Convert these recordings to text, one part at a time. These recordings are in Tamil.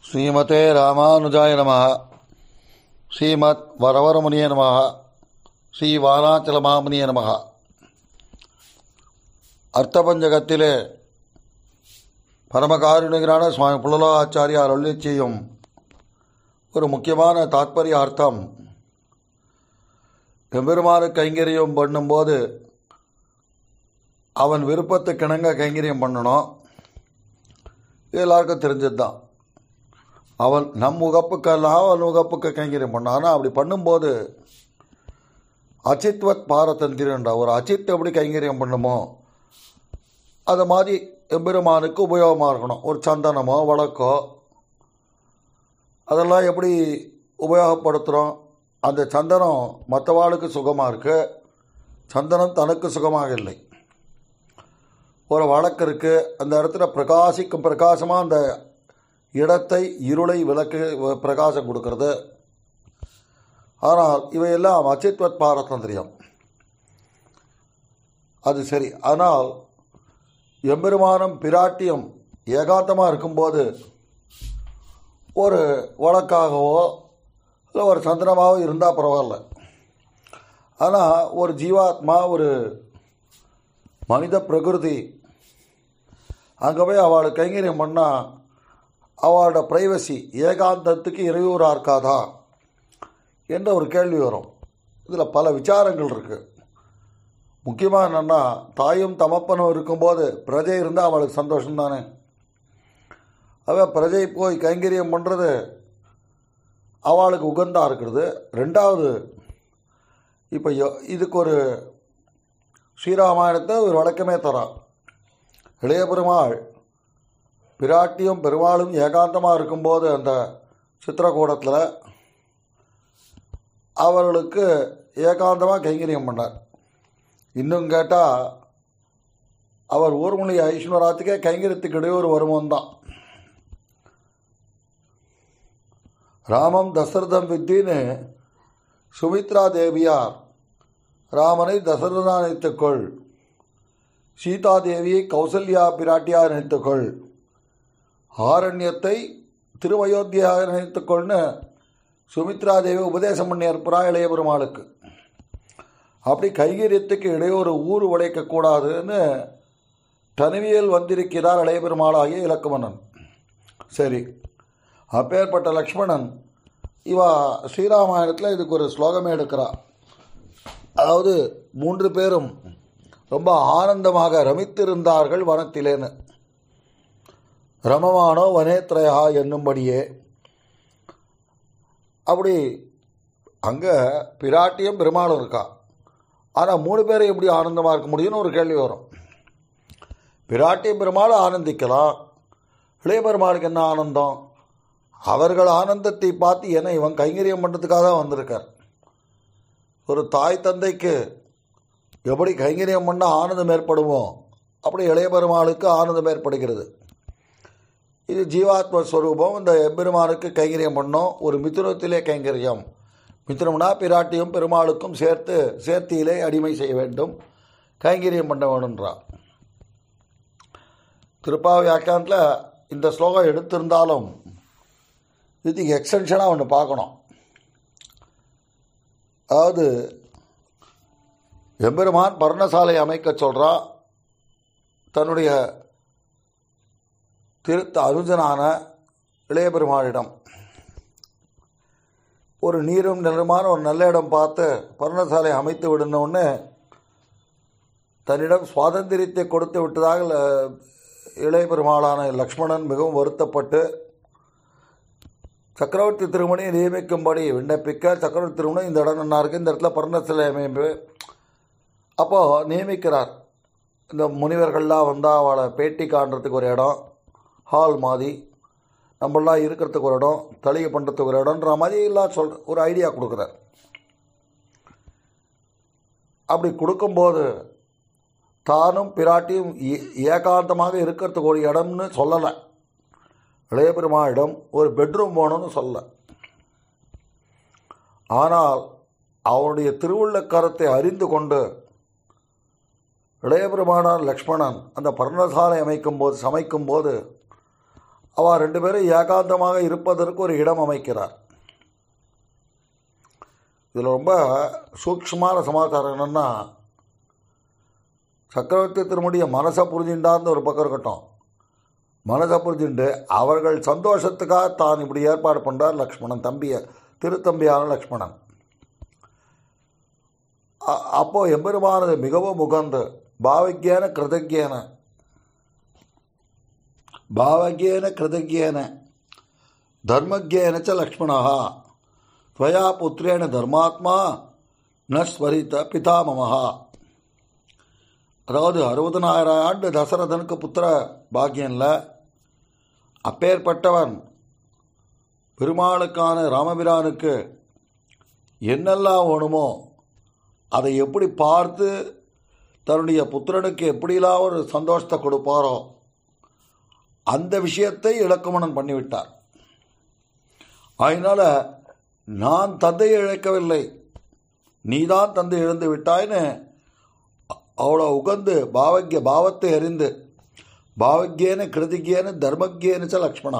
ஸ்ரீமதே ராமானுஜாய நம ஸ்ரீமத் வரவரமுனிய நம ஸ்ரீ வாராச்சலமாமுனிய நம அர்த்தபஞ்சகத்திலே பரமகாருணிகரான சுவாமி புள்ளலாச்சாரியார் அருளி செய்யும் ஒரு முக்கியமான தாத்பரிய அர்த்தம் எம்பெருமானு கைங்கரியம் பண்ணும்போது அவன் விருப்பத்துக்கிணங்க கைங்கரியம் பண்ணணும் இது எல்லாருக்கும் தெரிஞ்சது தான் அவன் நம் உகப்புக்கெல்லாம் அவன் உகப்புக்கு கைங்கரியம் பண்ணான் ஆனால் அப்படி பண்ணும்போது அச்சித்வத் பாரதந்திரன்ற ஒரு அச்சித் எப்படி கைங்கரியம் பண்ணுமோ அது மாதிரி எம்பெருமானுக்கு உபயோகமாக இருக்கணும் ஒரு சந்தனமோ வழக்கோ அதெல்லாம் எப்படி உபயோகப்படுத்துகிறோம் அந்த சந்தனம் மற்றவாளுக்கு சுகமாக இருக்கு சந்தனம் தனக்கு சுகமாக இல்லை ஒரு வழக்கு இருக்குது அந்த இடத்துல பிரகாசிக்கும் பிரகாசமாக அந்த இடத்தை இருளை விளக்கு பிரகாசம் கொடுக்கறது ஆனால் இவையெல்லாம் அச்சித்வத் பாரதந்திரியம் அது சரி ஆனால் எம்பெருமானம் பிராட்டியம் ஏகாந்தமாக இருக்கும்போது ஒரு வழக்காகவோ இல்லை ஒரு சந்திரமாகவோ இருந்தால் பரவாயில்ல ஆனால் ஒரு ஜீவாத்மா ஒரு மனித பிரகிருதி அங்கே போய் அவளுக்கு கைங்கரியம் பண்ணால் அவளோட ப்ரைவசி ஏகாந்தத்துக்கு இறையூறாக இருக்காதா என்ற ஒரு கேள்வி வரும் இதில் பல விசாரங்கள் இருக்குது முக்கியமாக என்னென்னா தாயும் தமப்பனும் இருக்கும்போது பிரஜை இருந்தால் அவளுக்கு சந்தோஷம் தானே அவள் பிரஜை போய் கைங்கரியம் பண்ணுறது அவளுக்கு உகந்தாக இருக்கிறது ரெண்டாவது இப்போ இதுக்கு ஒரு ஸ்ரீராமாயணத்தை ஒரு வழக்கமே தரான் இளைய பெருமாள் பிராட்டியும் பெருமாளும் ஏகாந்தமாக இருக்கும்போது அந்த சித்திரக்கூடத்தில் அவர்களுக்கு ஏகாந்தமாக கைங்கரியம் பண்ணார் இன்னும் கேட்டால் அவர் ஊர்மொழி ஐஸ்வராத்துக்கே கைங்கரியத்துக்கு இடையூறு வருமோன் தான் ராமம் தசரதம் வித்தின்னு சுமித்ரா தேவியார் ராமனை தசரதா நினைத்துக்கொள் சீதாதேவியை கௌசல்யா பிராட்டியாக நினைத்துக்கொள் ஆரண்யத்தை திருவயோத்தியாக நினைத்துக்கொள்னு சுமித்ரா தேவி உபதேசம் பண்ணி அனுப்புகிறா இளைய பெருமாளுக்கு அப்படி கைகரியத்துக்கு இடையூறு ஊர் உடைக்கக்கூடாதுன்னு தனிவியல் வந்திருக்கிறார் இளைய பெருமாளாகிய இலக்குமணன் சரி அப்பேற்பட்ட லக்ஷ்மணன் இவா ஸ்ரீராமாயணத்தில் இதுக்கு ஒரு ஸ்லோகமே எடுக்கிறா அதாவது மூன்று பேரும் ரொம்ப ஆனந்தமாக ரமித்திருந்தார்கள் வனத்திலேன்னு ரமமானோ வனேத்ரயா என்னும்படியே அப்படி அங்கே பிராட்டியும் பெருமாளும் இருக்கா ஆனால் மூணு பேரும் எப்படி ஆனந்தமாக இருக்க முடியும்னு ஒரு கேள்வி வரும் பிராட்டியும் பெருமாளும் ஆனந்திக்கலாம் இளைய பெருமாளுக்கு என்ன ஆனந்தம் அவர்கள் ஆனந்தத்தை பார்த்து என்ன இவன் கைங்கரியம் பண்ணுறதுக்காக தான் வந்திருக்கார் ஒரு தாய் தந்தைக்கு எப்படி கைங்கரியம் பண்ண ஆனந்தம் ஏற்படுமோ அப்படி இளைய பெருமாளுக்கு ஆனந்தம் ஏற்படுகிறது இது ஜீவாத்ம ஸ்வரூபம் இந்த எம்பெருமானுக்கு கைங்கரியம் பண்ணோம் ஒரு மிதுனத்திலே கைங்கரியம் மிதுனம்னா பிராட்டியும் பெருமாளுக்கும் சேர்த்து சேர்த்தியிலே அடிமை செய்ய வேண்டும் கைங்கரியம் பண்ண வேணுன்றான் திருப்பா வியாக்கியானத்தில் இந்த ஸ்லோகம் எடுத்திருந்தாலும் இதுக்கு எக்ஸ்டென்ஷனாக ஒன்று பார்க்கணும் அதாவது எம்பெருமான் பர்ணசாலை அமைக்க சொல்கிறான் தன்னுடைய திருத்த அனுஜனான இளைய பெருமாளிடம் ஒரு நீரும் நிலமான ஒரு நல்ல இடம் பார்த்து பர்ணசாலை அமைத்து விடணும்னு தன்னிடம் சுவாதந்திரியத்தை கொடுத்து விட்டதாக இளைய பெருமாளான லக்ஷ்மணன் மிகவும் வருத்தப்பட்டு சக்கரவர்த்தி திருமணியை நியமிக்கும்படி விண்ணப்பிக்க சக்கரவர்த்தி திருமணம் இந்த இடம் நல்லா இருக்குது இந்த இடத்துல பர்ணசிலை அமைப்பு அப்போது நியமிக்கிறார் இந்த முனிவர்கள்லாம் வந்தால் அவளை பேட்டி காண்றதுக்கு ஒரு இடம் ஹால் மாதிரி நம்மளாம் இருக்கிறதுக்கு ஒரு இடம் தளிகை பண்ணுறதுக்கு ஒரு இடம்ன்ற மாதிரி எல்லாம் சொல் ஒரு ஐடியா கொடுக்குறார் அப்படி கொடுக்கும்போது தானும் பிராட்டியும் ஏகாந்தமாக இருக்கிறதுக்கு ஒரு இடம்னு சொல்லலை இளைய பெருமாளிடம் ஒரு பெட்ரூம் போகணும்னு சொல்ல ஆனால் அவருடைய திருவுள்ள கரத்தை அறிந்து கொண்டு இளைய பெருமானார் லக்ஷ்மணன் அந்த பர்ணசாலை அமைக்கும் போது சமைக்கும் போது அவ ரெண்டு பேரும் ஏகாந்தமாக இருப்பதற்கு ஒரு இடம் அமைக்கிறார் இதில் ரொம்ப சூக்ஷ்மமான சமாச்சாரம் என்னென்னா சக்கரவர்த்தி திருமுடிய மனசை புரிஞ்சுட்டார்னு ஒரு பக்கம் இருக்கட்டும் மனசை புரிஞ்சுண்டு அவர்கள் சந்தோஷத்துக்காக தான் இப்படி ஏற்பாடு பண்ணுறார் லக்ஷ்மணன் தம்பிய திருத்தம்பியான லக்ஷ்மணன் அ- அப்போ எம்பெருமானது மிகவும் முகந்து பாவக்கியன கிருதக்கியன பாவக்கியன கிருதக்கியன தர்மஜேன ச லக்ஷ்மணா त्वया पुत्रेण धर्मात्मा ந ஸ்வரித்த பிதாமமஹா அதாவது அறுபதனாயிரம் ஆண்டு தசரதனுக்கு புத்திர பாக்கியம்ல அப்பேற்பட்டவன் பெருமாளுக்கான ராமபிரானுக்கு என்னெல்லாம் வேணுமோ அதை எப்படி பார்த்து தன்னுடைய புத்திரனுக்கு எப்படிலாம் ஒரு சந்தோஷத்தை கொடுப்பாரோ அந்த விஷயத்தை இலக்குமணன் பண்ணிவிட்டார் அதனால நான் தந்தையை இழக்கவில்லை நீதான் தந்தை இழந்து விட்டாய்னு அவ்வளோ உகந்து பாவக்கிய பாவத்தை அறிந்து பாவக்கியேன கிருதிக்கியேன தர்மக்கியேன ச லக்ஷ்மணா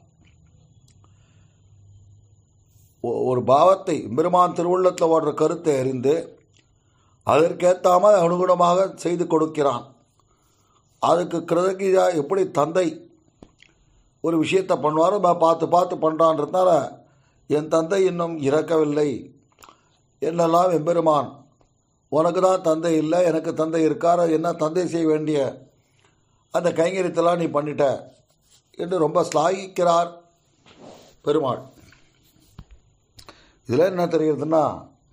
ஒ- ஒரு பாவத்தை பெருமான் திருவுள்ளத்தில் ஓடுற கருத்தை அறிந்து அதற்கேற்றாம அனுகுணமாக செய்து கொடுக்கிறான் அதுக்கு கிருதகியா எப்படி தந்தை ஒரு விஷயத்தை பண்ணுவாரோ பா- பார்த்து பார்த்து பண்ணுறான்றதுனால என் தந்தை இன்னும் இறக்கவில்லை என்னெல்லாம் எம்பெருமான் உனக்கு தான் தந்தை இல்லை எனக்கு தந்தை இருக்கார் என்ன தந்தை செய்ய வேண்டிய அந்த கைங்கரியத்தெல்லாம் நீ பண்ணிட்ட என்று ரொம்ப ஸ்லாகிக்கிறார் பெருமாள் இதில் என்ன தெரிகிறதுன்னா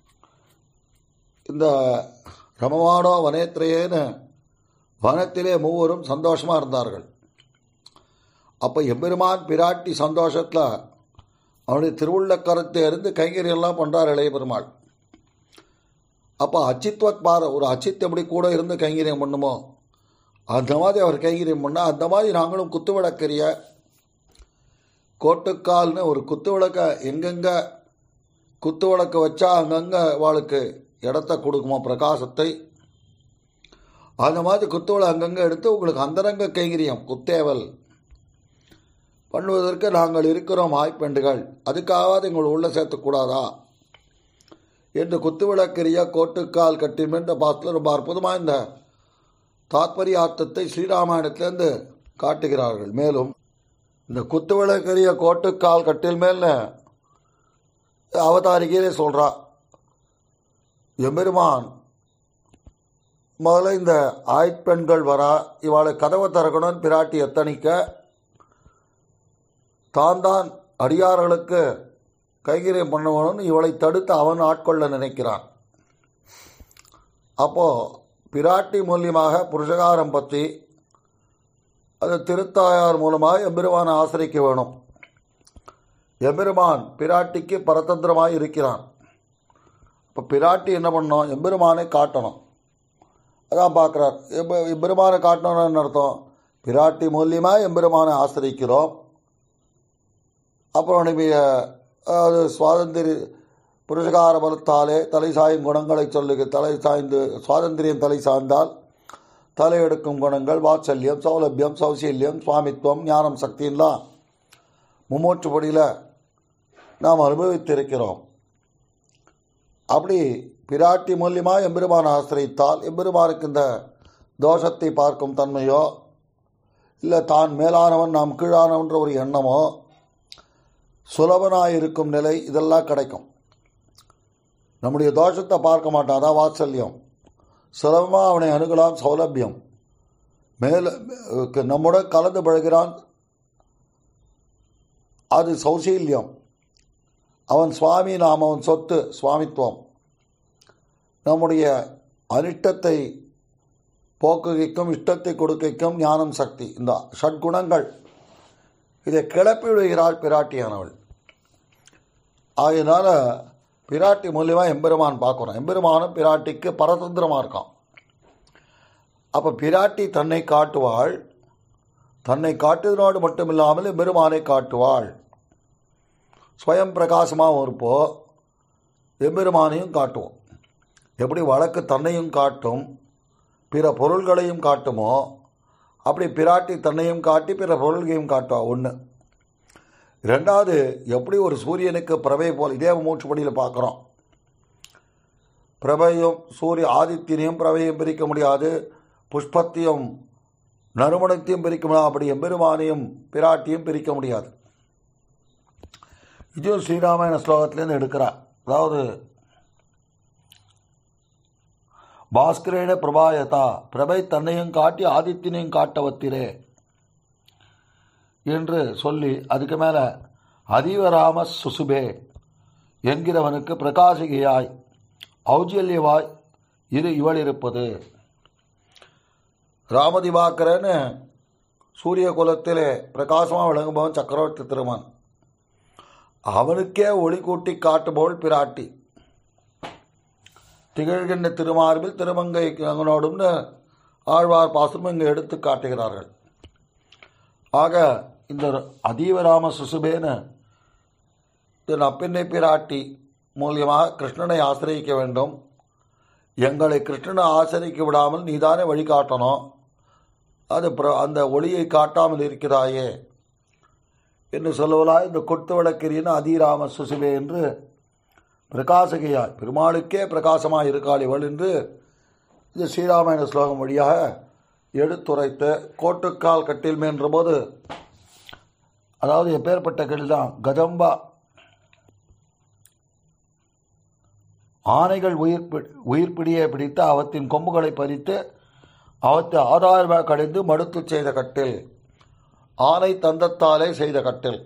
இந்த ரமமானோ வனேத்திரையேன்னு வனத்திலே மூவரும் சந்தோஷமாக இருந்தார்கள் அப்போ எம்பெருமான் பிராட்டி சந்தோஷத்தில் அவனுடைய திருவுள்ள கருத்தை அறிந்து கைங்கரியெல்லாம் பண்ணுறார் இளைய பெருமாள் அப்போ அச்சித்வத் பார ஒரு அச்சித் எப்படி கூட இருந்து கைங்கரியம் பண்ணுமோ அந்த மாதிரி அவர் கைங்கரியம் பண்ணா அந்த மாதிரி நாங்களும் குத்து விளக்கறிய கோட்டுக்கால்னு ஒரு குத்து விளக்க எங்கெங்க குத்து விளக்க வச்சா அங்கங்கே அவளுக்கு இடத்த கொடுக்குமா பிரகாசத்தை அந்த மாதிரி குத்து விளக்கு அங்கங்கே எடுத்து உங்களுக்கு அந்தரங்க கைங்கரியம் குத்தேவல் பண்ணுவதற்கு நாங்கள் இருக்கிறோம் ஆய்ப்பெண்டுகள் அதுக்காவது எங்கள் உள்ள சேர்த்துக்கூடாதா என்று குத்துவிளக்கரிய கோட்டுக்கால் கட்டிமென்ற பாசத்தில் ரொம்ப அற்புதமாக இந்த தாத்பரியார்த்தத்தை ஸ்ரீராமாயணத்திலேருந்து காட்டுகிறார்கள் மேலும் இந்த குத்துவிளக்கரிய கோட்டுக்கால் கட்டில் மேல் அவதாரிகையிலே சொல்கிறா எம்பெருமான் முதல்ல இந்த ஆய்ப்பெண்கள் வரா இவாளை கதவை திறக்கணும்னு பிராட்டி எத்தனிக்க தான் தான் அடியார்களுக்கு கைகரியம் பண்ணவனும் இவளை தடுத்து அவன் ஆட்கொள்ள நினைக்கிறான் அப்போ பிராட்டி மூலியமாக புருஷகாரம் பற்றி அது திருத்தாயார் மூலமாக எம்பெருமானை ஆசிரிக்க வேணும் எம்பெருமான் பிராட்டிக்கு பரதந்திரமாக இருக்கிறான் இப்போ பிராட்டி என்ன பண்ணணும் எம்பெருமானை காட்டணும் அதான் பார்க்குறார் எம்ப எம்பெருமானை காட்டணும்னு அர்த்தம் பிராட்டி மூலியமாக எம்பெருமானை ஆசிரிக்கிறோம் அப்புறம் நம்முடைய அதாவது சுவாதந்திரி புருஷகார பலத்தாலே தலை சாயும் குணங்களை சொல்லுக தலை சாய்ந்து சுவாதந்திரியம் தலை சாய்ந்தால் தலையெடுக்கும் குணங்கள் வாத்சல்யம் சௌலபியம் சௌசீல்யம் சுவாமித்துவம் ஞானம் சக்தின்லாம் மும்மூற்றுப்படியில் நாம் அனுபவித்திருக்கிறோம் அப்படி பிராட்டி மூலியமாக எம்பெருமானை ஆசிரித்தால் எம்பெருமானுக்கு இந்த தோஷத்தை பார்க்கும் தன்மையோ இல்லை தான் மேலானவன் நாம் கீழானவன்ற ஒரு எண்ணமோ சுலபனாக இருக்கும் நிலை இதெல்லாம் கிடைக்கும் நம்முடைய தோஷத்தை பார்க்க மாட்டான் அதான் வாத்சல்யம் சுலபமாக அவனை அணுகலாம் சௌலபியம் மேல நம்முடன் கலந்து பழகிறான் அது சௌசீல்யம் அவன் சுவாமி நாம் அவன் சொத்து சுவாமித்துவம் நம்முடைய அனிஷ்டத்தை போக்குகைக்கும் இஷ்டத்தை கொடுக்கைக்கும் ஞானம் சக்தி இந்த ஷட்குணங்கள் இதை கிளப்பி விடுகிறாள் பிராட்டியானவள் ஆகையினால பிராட்டி மூலியமாக எம்பெருமான் பார்க்குறோம் எம்பெருமானும் பிராட்டிக்கு பரதந்திரமாக இருக்கான் அப்போ பிராட்டி தன்னை காட்டுவாள் தன்னை காட்டுவதோடு மட்டும் இல்லாமல் எம்பெருமானை காட்டுவாள் ஸ்வயம் பிரகாசமாகவும் இருப்போ எம்பெருமானையும் காட்டுவோம் எப்படி வழக்கு தன்னையும் காட்டும் பிற பொருள்களையும் காட்டுமோ அப்படி பிராட்டி தன்னையும் காட்டி பிற பொருள்களையும் காட்டுவா ஒன்று ரெண்டாவது எப்படி ஒரு சூரியனுக்கு பிரபை போல் இதே மூச்சுப்படியில் பார்க்குறோம் பிரபையும் சூரிய ஆதித்யனையும் பிரபையும் பிரிக்க முடியாது புஷ்பத்தையும் நறுமணத்தையும் பிரிக்க முடியாது அப்படி எம்பெருமானையும் பிராட்டியும் பிரிக்க முடியாது இதுவும் ஸ்ரீராமாயண ஸ்லோகத்திலேருந்து எடுக்கிறார் அதாவது பாஸ்கரேன பிரபாயதா பிரபை தன்னையும் காட்டி ஆதித்யனையும் காட்டவத்திரே என்று சொல்லி அதுக்கு மேலே அதீவராம சுசுபே என்கிறவனுக்கு பிரகாசிகையாய் ஔஜல்யவாய் இரு இவள் இருப்பது ராமதிவாக்கரன்னு சூரிய குலத்திலே பிரகாசமாக விளங்குபவன் சக்கரவர்த்தி திருமன் அவனுக்கே ஒளி கூட்டி காட்டுபோல் பிராட்டி திகழ்கின்ற திருமார்பில் திருமங்கை அங்கனோடும்னு ஆழ்வார் பாசம் இங்கே எடுத்து காட்டுகிறார்கள் ஆக இந்த அதீவராம சுசுபேன திரு அப்பெண்ணை பிராட்டி மூலியமாக கிருஷ்ணனை ஆசிரியிக்க வேண்டும் எங்களை கிருஷ்ணனை ஆசிரிக்க விடாமல் நீதானே வழிகாட்டணும் அது பிர அந்த ஒளியை காட்டாமல் இருக்கிறாயே என்று சொல்லுவதால் இந்த கொத்து விளக்கிரியின் அதீராம சுசுபே என்று பிரகாசகையாய் பெருமாளுக்கே பிரகாசமாக இருக்காள் இவள் என்று இந்த ஸ்ரீராமாயண ஸ்லோகம் வழியாக எடுத்துரைத்து கோட்டுக்கால் கட்டில் மேன்றபோது அதாவது எப்பேற்பட்ட கட்டில் தான் கதம்பா ஆனைகள் உயிர் உயிர்ப்பிடியை பிடித்து அவத்தின் கொம்புகளை பறித்து அவத்தை ஆதாரமாக கடைந்து மடுத்து செய்த கட்டில் ஆனை தந்தத்தாலே செய்த கட்டில்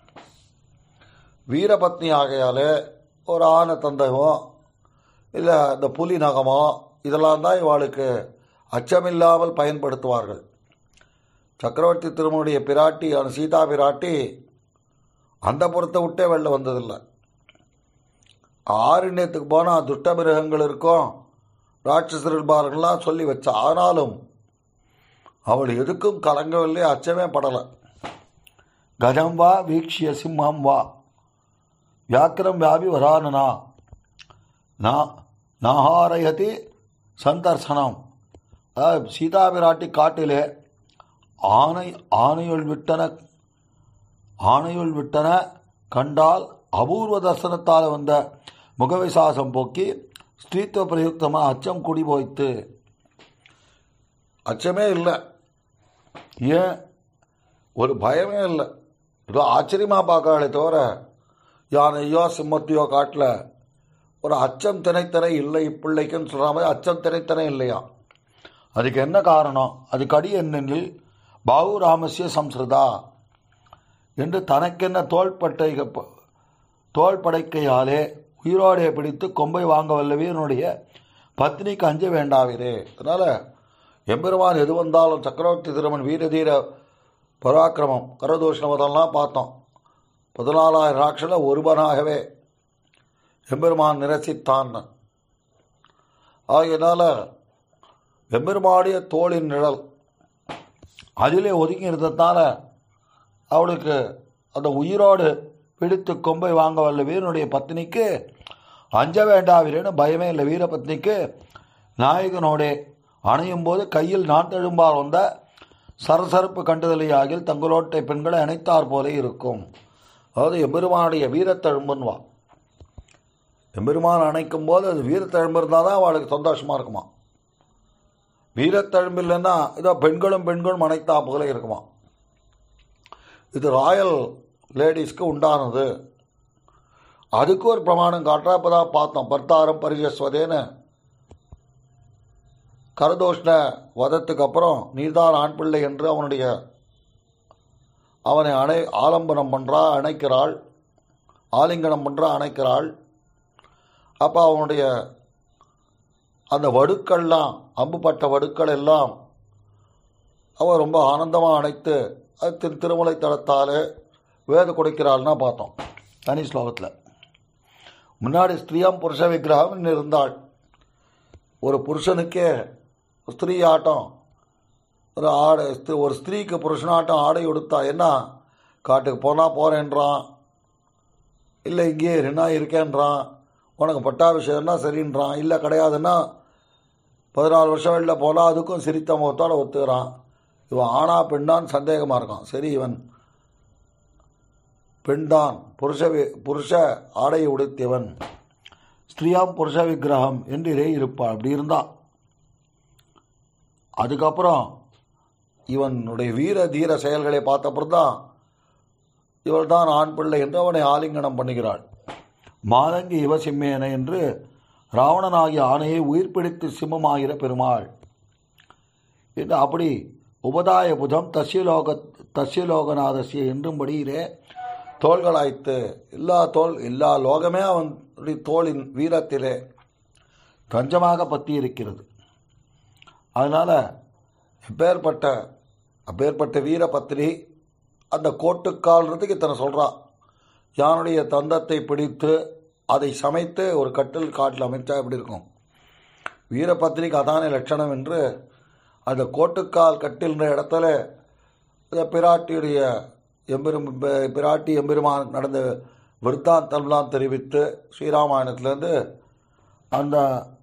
வீரபத்னி ஆகையாலே ஒரு ஆனை தந்தகமோ இல்லை இந்த புலி நகமோ இதெல்லாம் தான் இவாளுக்கு அச்சமில்லாமல் பயன்படுத்துவார்கள் சக்கரவர்த்தி திருமனுடைய பிராட்டி சீதா பிராட்டி அந்த புறத்தை விட்டே வெளில வந்ததில்லை ஆரண்யத்துக்கு போனால் துஷ்ட மிருகங்கள் இருக்கும் ராட்சசர் இருப்பார்கள்லாம் சொல்லி வச்சா ஆனாலும் அவள் எதுக்கும் கலங்கவில்லை அச்சமே படலை கஜம் வா வீக்ஷிய சிம்மம் வா வியாக்கிரம் வியாபி வரானனா நா நாஹாரயதி சந்தர்சனம் அதாவது சீதா பிராட்டி காட்டிலே ஆனை ஆணையுள் விட்டன ஆணையுள் விட்டன கண்டால் அபூர்வ தர்சனத்தால் வந்த முகவிசாசம் போக்கி ஸ்ரீத்துவ பிரயுக்தமாக அச்சம் குடி போய்த்து அச்சமே இல்லை ஏன் ஒரு பயமே இல்லை ஏதோ ஆச்சரியமாக பார்க்கறாளே தவிர யானையோ சிம்மத்தையோ காட்டில் ஒரு அச்சம் திணைத்தனை இல்லை பிள்ளைக்குன்னு சொல்கிற மாதிரி அச்சம் திணைத்தனை இல்லையா அதுக்கு என்ன காரணம் அதுக்கு அடி என்னெனில் பாவு ராமசிய சம்ஸ்கிருதா என்று தனக்கென்ன தோள்பட்டை தோல் படைக்கையாலே உயிரோடைய பிடித்து கொம்பை வாங்க வல்லவே என்னுடைய பத்னிக்கு அஞ்ச வேண்டாவிரே அதனால் எம்பெருமான் எது வந்தாலும் சக்கரவர்த்தி திருமன் வீரதீர பராக்கிரமம் கரதூஷணவதெல்லாம் பார்த்தோம் பதினாலாயிரம் ராட்சல ஒருவனாகவே எம்பெருமான் நிரசித்தான் ஆகையினால எம்பெருமாடிய தோளின் நிழல் அதிலே ஒதுங்கி இருந்ததுனால அவளுக்கு அந்த உயிரோடு பிடித்து கொம்பை வாங்க வல்ல வீரனுடைய பத்னிக்கு அஞ்ச வேண்டாவிரேன்னு பயமே இல்லை வீரபத்னிக்கு நாயகனோடே அணையும் போது கையில் நான் தழும்பால் வந்த சரசரப்பு கண்டுதலையாகில் தங்களோட்டை பெண்களை அணைத்தார் போல இருக்கும் அதாவது எம்பெருமானுடைய வீரத்தழும்புன்வா எம்பெருமான் அணைக்கும் போது அது வீரத்தழும்பு இருந்தால் தான் அவளுக்கு சந்தோஷமாக இருக்குமா வீரத்தழும்பு இல்லைன்னா இதோ பெண்களும் பெண்களும் அணைத்தா போல இருக்குமா இது ராயல் லேடிஸ்க்கு உண்டானது அதுக்கு ஒரு பிரமாணம் காட்டுறா இப்போ தான் பார்த்தோம் பர்த்தாரம் பரிஜஸ்வதேன்னு கரதோஷ்ண வதத்துக்கு அப்புறம் நீர்தான் ஆண் பிள்ளை என்று அவனுடைய அவனை அணை ஆலம்பனம் பண்ணுறா அணைக்கிறாள் ஆலிங்கனம் பண்ணுறா அணைக்கிறாள் அப்போ அவனுடைய அந்த வடுக்கள்லாம் அம்புப்பட்ட வடுக்கள் எல்லாம் அவன் ரொம்ப ஆனந்தமாக அணைத்து அது திரு திருமலை தளத்தால் வேத கொடுக்கிறாள்னா பார்த்தோம் தனி ஸ்லோகத்தில் முன்னாடி ஸ்திரீயாம் புருஷ விக்கிரகம் இருந்தாள் ஒரு புருஷனுக்கே ஸ்திரீ ஆட்டம் ஒரு ஆடை ஒரு ஸ்திரீக்கு புருஷனாட்டம் ஆடை உடுத்தா என்ன காட்டுக்கு போனால் போகிறேன்றான் இல்லை இங்கேயே ரெண்டா இருக்கேன்றான் உனக்கு பட்டாபிஷேகம்னா சரின்றான் இல்லை கிடையாதுன்னா பதினாலு வருஷம் வெளில போனால் அதுக்கும் சிரித்த முகத்தோடு ஒத்துக்கிறான் இவன் ஆனா பெண்ணான்னு சந்தேகமாக இருக்கான் சரி இவன் பெண்தான் புருஷ வி- புருஷ ஆடை உடுத்தியவன் ஸ்திரீயாம் புருஷ விக்கிரகம் என்றிலே இருப்பாள் அப்படி இருந்தா அதுக்கப்புறம் இவனுடைய வீர தீர செயல்களை பார்த்தப்புறம் தான் இவள் தான் ஆண் பிள்ளை என்று அவனை ஆலிங்கனம் பண்ணுகிறாள் மாதங்கி இவ சிம்மேன என்று ராவணனாகிய ஆணையை உயிர் பிடித்து சிம்மமாகிற பெருமாள் என்று அப்படி உபதாய புதம் தஸ்யலோக தஸ்யலோகநாதசிய என்றும்படியிலே தோள்களாய்த்து எல்லா தோல் எல்லா லோகமே அவனுடைய தோளின் வீரத்திலே தஞ்சமாக பற்றி இருக்கிறது அதனால் எப்பேற்பட்ட அப்பேற்பட்ட வீர பத்தினி அந்த கோட்டுக்கால்றதுக்கு இத்தனை சொல்கிறான் யானுடைய தந்தத்தை பிடித்து அதை சமைத்து ஒரு கட்டில் காட்டில் அமைச்சா எப்படி இருக்கும் வீரபத்தினிக்கு அதான லட்சணம் என்று அந்த கோட்டுக்கால் கட்டில்ன்ற இடத்துல இந்த பிராட்டியுடைய எம்பெரும் பி- பிராட்டி எம்பெருமான் நடந்த விருத்தாந்தம்லாம் தெரிவித்து ஸ்ரீராமாயணத்திலேருந்து அந்த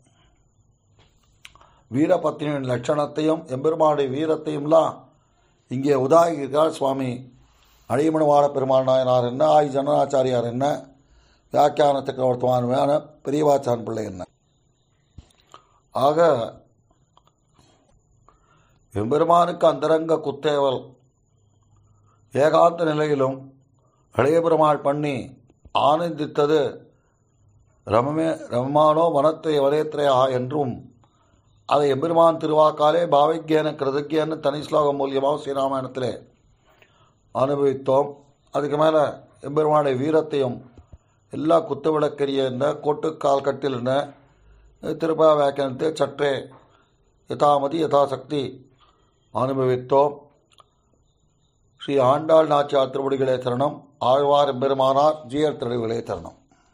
வீரபத்தினியின் லட்சணத்தையும் எம்பெருமானுடைய வீரத்தையும்லாம் இங்கே உதாகிருக்கார் சுவாமி அழிமணவாள பெருமாள் நாயனார் என்ன ஆய் ஜனநாச்சாரியார் என்ன வியாக்கியான சக்கரவர்த்தமான பெரியவாச்சான் பிள்ளை என்ன ஆக எம்பெருமானுக்கு அந்தரங்க குத்தேவல் ஏகாந்த நிலையிலும் இளைய பெருமாள் பண்ணி ஆனந்தித்தது ரமமே ரமமானோ வனத்தை வலயத்திரையா என்றும் அதை எம்பெருமான் திருவாக்காலே பாவிக்கேன கிருதக்கியன்னு தனி ஸ்லோகம் மூலியமாக ஸ்ரீராமாயணத்திலே அனுபவித்தோம் அதுக்கு மேலே எம்பெருமானுடைய வீரத்தையும் எல்லா குத்து விளக்கரிய என்ன கோட்டுக்கால் கட்டில் என்ன திருப்பா வியாக்கியானத்தை சற்றே யதாமதி யதாசக்தி அனுபவித்தோம் ஸ்ரீ ஆண்டாள் நாச்சியார் திருவடிகளே தருணம் ஆழ்வார் எம்பெருமானார் ஜீயர் திருவடிகளே தருணம்